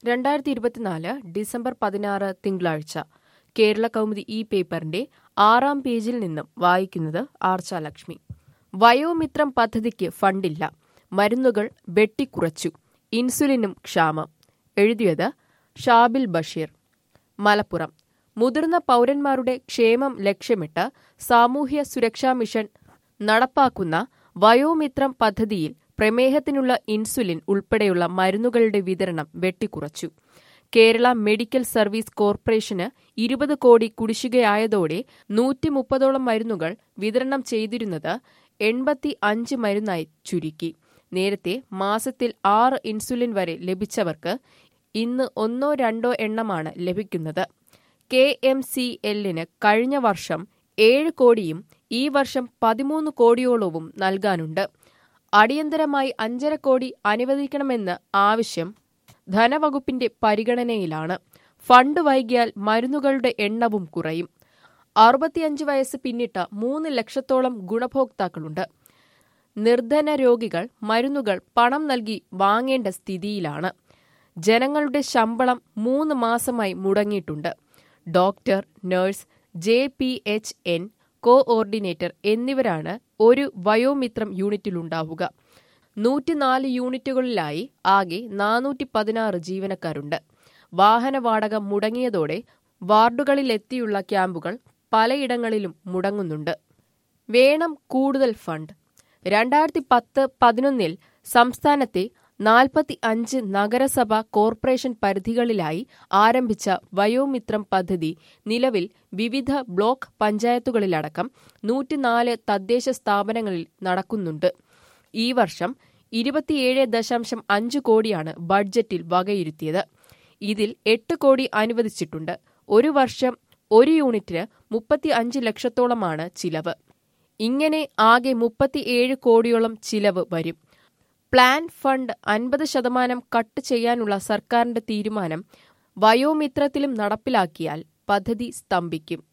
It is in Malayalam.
രണ്ടായിരത്തി ഇരുപത്തിനാല് ഡിസംബർ പതിനാറ് തിങ്കളാഴ്ച കേരള കൗമുദി ഈ പേപ്പറിന്റെ ആറാം പേജിൽ നിന്നും വായിക്കുന്നത് ആർച്ച ലക്ഷ്മി വയോമിത്രം പദ്ധതിക്ക് ഫണ്ടില്ല മരുന്നുകൾ വെട്ടിക്കുറച്ചു ഇൻസുലിനും ക്ഷാമം എഴുതിയത് ഷാബിൽ ബഷീർ മലപ്പുറം മുതിർന്ന പൗരന്മാരുടെ ക്ഷേമം ലക്ഷ്യമിട്ട് സാമൂഹ്യ സുരക്ഷാ മിഷൻ നടപ്പാക്കുന്ന വയോമിത്രം പദ്ധതിയിൽ പ്രമേഹത്തിനുള്ള ഇൻസുലിൻ ഉൾപ്പെടെയുള്ള മരുന്നുകളുടെ വിതരണം വെട്ടിക്കുറച്ചു കേരള മെഡിക്കൽ സർവീസ് കോർപ്പറേഷന് ഇരുപത് കോടി കുടിശ്ശികയായതോടെ നൂറ്റി മുപ്പതോളം മരുന്നുകൾ വിതരണം ചെയ്തിരുന്നത് എൺപത്തി അഞ്ച് മരുന്നായി ചുരുക്കി നേരത്തെ മാസത്തിൽ ആറ് ഇൻസുലിൻ വരെ ലഭിച്ചവർക്ക് ഇന്ന് ഒന്നോ രണ്ടോ എണ്ണമാണ് ലഭിക്കുന്നത് കെ എം സി എല്ലിന് കഴിഞ്ഞ വർഷം ഏഴ് കോടിയും ഈ വർഷം പതിമൂന്ന് കോടിയോളവും നൽകാനുണ്ട് അടിയന്തരമായി അഞ്ചര കോടി അനുവദിക്കണമെന്ന് ആവശ്യം ധനവകുപ്പിന്റെ പരിഗണനയിലാണ് ഫണ്ട് വൈകിയാൽ മരുന്നുകളുടെ എണ്ണവും കുറയും അറുപത്തിയഞ്ച് വയസ്സ് പിന്നിട്ട മൂന്ന് ലക്ഷത്തോളം ഗുണഭോക്താക്കളുണ്ട് നിർധന രോഗികൾ മരുന്നുകൾ പണം നൽകി വാങ്ങേണ്ട സ്ഥിതിയിലാണ് ജനങ്ങളുടെ ശമ്പളം മൂന്ന് മാസമായി മുടങ്ങിയിട്ടുണ്ട് doctor nurse J P H N coordinator എന്നിവരാണ് ഒരു വയോമിത്രം യൂണിറ്റിലുണ്ടാവുക നൂറ്റിനാല് യൂണിറ്റുകളിലായി ആകെ നാനൂറ്റി പതിനാറ് ജീവനക്കാരുണ്ട് വാഹന വാടക മുടങ്ങിയതോടെ വാർഡുകളിലെത്തിയുള്ള ക്യാമ്പുകൾ പലയിടങ്ങളിലും മുടങ്ങുന്നുണ്ട് വേണം കൂടുതൽ ഫണ്ട് രണ്ടായിരത്തി പത്ത് പതിനൊന്നിൽ സംസ്ഥാനത്തെ നാൽപ്പത്തി അഞ്ച് നഗരസഭ കോർപ്പറേഷൻ പരിധികളിലായി ആരംഭിച്ച വയോമിത്രം പദ്ധതി നിലവിൽ വിവിധ ബ്ലോക്ക് പഞ്ചായത്തുകളിലടക്കം നൂറ്റിനാല് തദ്ദേശ സ്ഥാപനങ്ങളിൽ നടക്കുന്നുണ്ട് ഈ വർഷം ഇരുപത്തിയേഴ് ദശാംശം അഞ്ച് കോടിയാണ് ബഡ്ജറ്റിൽ വകയിരുത്തിയത് ഇതിൽ എട്ട് കോടി അനുവദിച്ചിട്ടുണ്ട് ഒരു വർഷം ഒരു യൂണിറ്റിന് മുപ്പത്തി അഞ്ച് ലക്ഷത്തോളമാണ് ചിലവ് ഇങ്ങനെ ആകെ മുപ്പത്തിയേഴ് കോടിയോളം ചിലവ് വരും പ്ലാൻ ഫണ്ട് അൻപത് ശതമാനം കട്ട് ചെയ്യാനുള്ള സർക്കാരിന്റെ തീരുമാനം വയോമിത്രത്തിലും നടപ്പിലാക്കിയാൽ പദ്ധതി സ്തംഭിക്കും